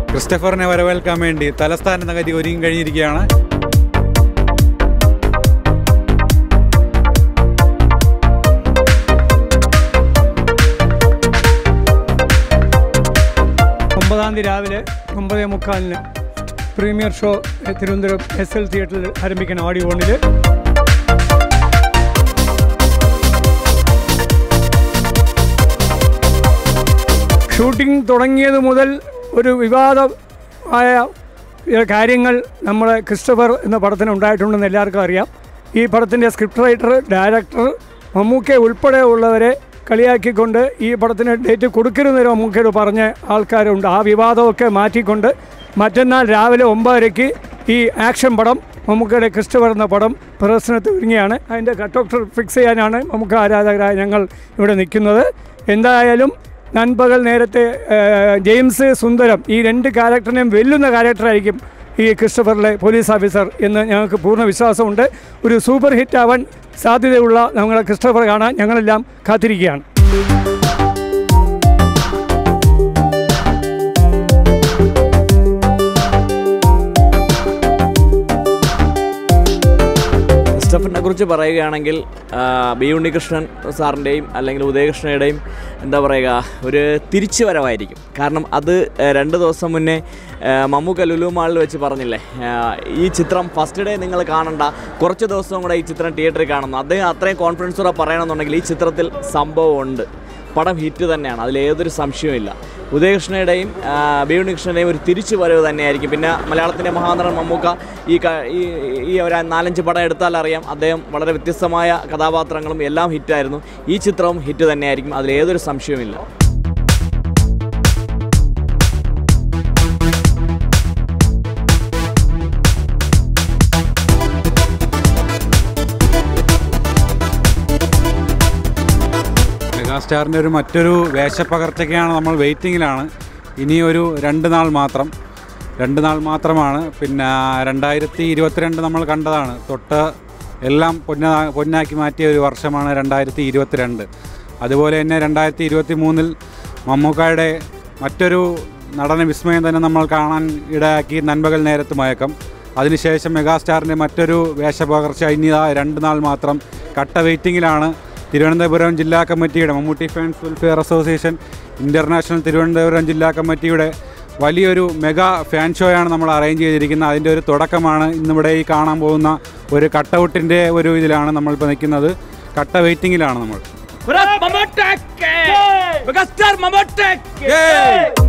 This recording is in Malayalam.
ക്രിസ്റ്റഫറിനെ വരവേൽക്കാൻ വേണ്ടി തലസ്ഥാന നഗരി ഒരുങ്ങി കഴിഞ്ഞിരിക്കുകയാണ് ഒമ്പതാം തീയതി രാവിലെ ഒമ്പതേ മുക്കാലിന് premiere show Thiruvananthapuram S L തിയേറ്ററിൽ ആരംഭിക്കുന്ന ഓഡിയോ ഓണിൽ ഷൂട്ടിംഗ് തുടങ്ങിയത് മുതൽ ഒരു വിവാദമായ ഏഹ്, കാര്യങ്ങൾ നമ്മുടെ ക്രിസ്റ്റഫർ എന്ന പടത്തിന് ഉണ്ടായിട്ടുണ്ടെന്ന് എല്ലാവർക്കും അറിയാം ഈ പടത്തിൻ്റെ സ്ക്രിപ്റ്റ് റൈറ്റർ ഡയറക്ടർ മമ്മൂക്കെ ഉൾപ്പെടെ ഉള്ളവരെ കളിയാക്കിക്കൊണ്ട് ഈ പടത്തിന് ഡേറ്റ് കൊടുക്കരുതെന്ന് മമ്മൂക്കയോട് പറഞ്ഞ ആൾക്കാരുണ്ട് ആ വിവാദമൊക്കെ മാറ്റിക്കൊണ്ട് മറ്റന്നാൾ രാവിലെ ഒമ്പതരയ്ക്ക് ഈ ആക്ഷൻ പടം മമ്മൂക്കയുടെ ക്രിസ്റ്റഫർ എന്ന പടം പ്രദർശനത്തിൽ ഒരുങ്ങിയാണ് അതിൻ്റെ കട്ടോക്ടർ ഫിക്സ് ചെയ്യാനാണ് മമ്മൂക്ക ആരാധകരായ ഞങ്ങൾ ഇവിടെ നിൽക്കുന്നത് എന്തായാലും നൻപകൽ നേരത്തെ ഏഹ്, ജെയിംസ് സുന്ദരം ഈ രണ്ട് ക്യാരക്ടറിനെയും വെല്ലുന്ന ക്യാരക്ടറായിരിക്കും ഈ ക്രിസ്റ്റഫറിലെ പോലീസ് ഓഫീസർ എന്ന് ഞങ്ങൾക്ക് പൂർണ്ണ വിശ്വാസമുണ്ട് ഒരു സൂപ്പർ ഹിറ്റ് ആവാൻ സാധ്യതയുള്ള ഞങ്ങളെ ക്രിസ്റ്റഫർ കാണാൻ ഞങ്ങളെല്ലാം കാത്തിരിക്കുകയാണ് ക്രിസ്റ്റഫറിനെ കുറിച്ച് പറയുകയാണെങ്കിൽ ആ, ബി ഉണ്ണികൃഷ്ണൻ സാറിൻ്റെയും അല്ലെങ്കിൽ ഉദയകൃഷ്ണയുടെയും എന്താ പറയുക ഒരു തിരിച്ചു വരവായിരിക്കും കാരണം അത് ആ, രണ്ട് ദിവസം മുന്നേ ആ, മമ്മൂക്ക ലുലു മാളിൽ വെച്ച് പറഞ്ഞില്ലേ ആ, ഈ ചിത്രം ഫസ്റ്റ് ഡേ നിങ്ങൾ കാണണ്ട കുറച്ച് ദിവസം കൂടെ ഈ ചിത്രം തിയേറ്ററിൽ കാണുന്നു അദ്ദേഹം അത്രയും കോൺഫിഡൻസോടെ പറയണമെന്നുണ്ടെങ്കിൽ ഈ ചിത്രത്തിൽ സംഭവമുണ്ട് പടം ഹിറ്റ് തന്നെയാണ് അതിൽ ഏതൊരു സംശയവുമില്ല ഉദയകൃഷ്ണയുടെയും ആ, ബി ഉണ്ണികൃഷ്ണൻ്റെയും ഒരു തിരിച്ചു വരവ് തന്നെയായിരിക്കും പിന്നെ മലയാളത്തിൻ്റെ മഹാനടൻ മമ്മൂക്ക ഈ ക- ഈ ഈ ഒരു നാലഞ്ച് പടം എടുത്താൽ അറിയാം അദ്ദേഹം വളരെ വ്യത്യസ്തമായ കഥാപാത്രങ്ങളും എല്ലാം ഹിറ്റായിരുന്നു ഈ ചിത്രവും ഹിറ്റ് തന്നെയായിരിക്കും അതിൽ ഏതൊരു സംശയവുമില്ല മെഗാസ്റ്റാറിൻ്റെ ഒരു മറ്റൊരു വേഷപ്പകർച്ചയ്ക്കാണ് നമ്മൾ വെയിറ്റിങ്ങിലാണ് ഇനി ഒരു രണ്ട് നാൾ മാത്രം രണ്ട് നാൾ മാത്രമാണ് പിന്നെ രണ്ടായിരത്തി ഇരുപത്തിരണ്ട് നമ്മൾ കണ്ടതാണ് തൊട്ട് എല്ലാം പൊന്ന പൊന്നാക്കി മാറ്റിയ ഒരു വർഷമാണ് രണ്ടായിരത്തി ഇരുപത്തിരണ്ട് അതുപോലെ തന്നെ രണ്ടായിരത്തി ഇരുപത്തി മൂന്നിൽ മമ്മൂക്കായുടെ മറ്റൊരു നടന വിസ്മയം തന്നെ നമ്മൾ കാണാൻ ഇടയാക്കി നൻപകൽ നേരത്ത് മയക്കം അതിനുശേഷം മെഗാസ്റ്റാറിൻ്റെ മറ്റൊരു വേഷപകർച്ച ഇനി ഇതാ രണ്ട് നാൾ മാത്രം കട്ട വെയിറ്റിങ്ങിലാണ് തിരുവനന്തപുരം ജില്ലാ കമ്മിറ്റിയുടെ Mammootty fans welfare association international Thiruvananthapuram ജില്ലാ കമ്മിറ്റിയുടെ വലിയൊരു മെഗാ ഫാൻ ഷോയാണ് നമ്മൾ അറേഞ്ച് ചെയ്തിരിക്കുന്നത് അതിൻ്റെ ഒരു തുടക്കമാണ് ഇന്നിവിടെ ഈ കാണാൻ പോകുന്ന ഒരു കട്ടൗട്ടിൻ്റെ ഒരു ഇതിലാണ് നമ്മളിപ്പോൾ നിൽക്കുന്നത് കട്ട വെയിറ്റിങ്ങിലാണ് നമ്മൾ മെഗാസ്റ്റാർ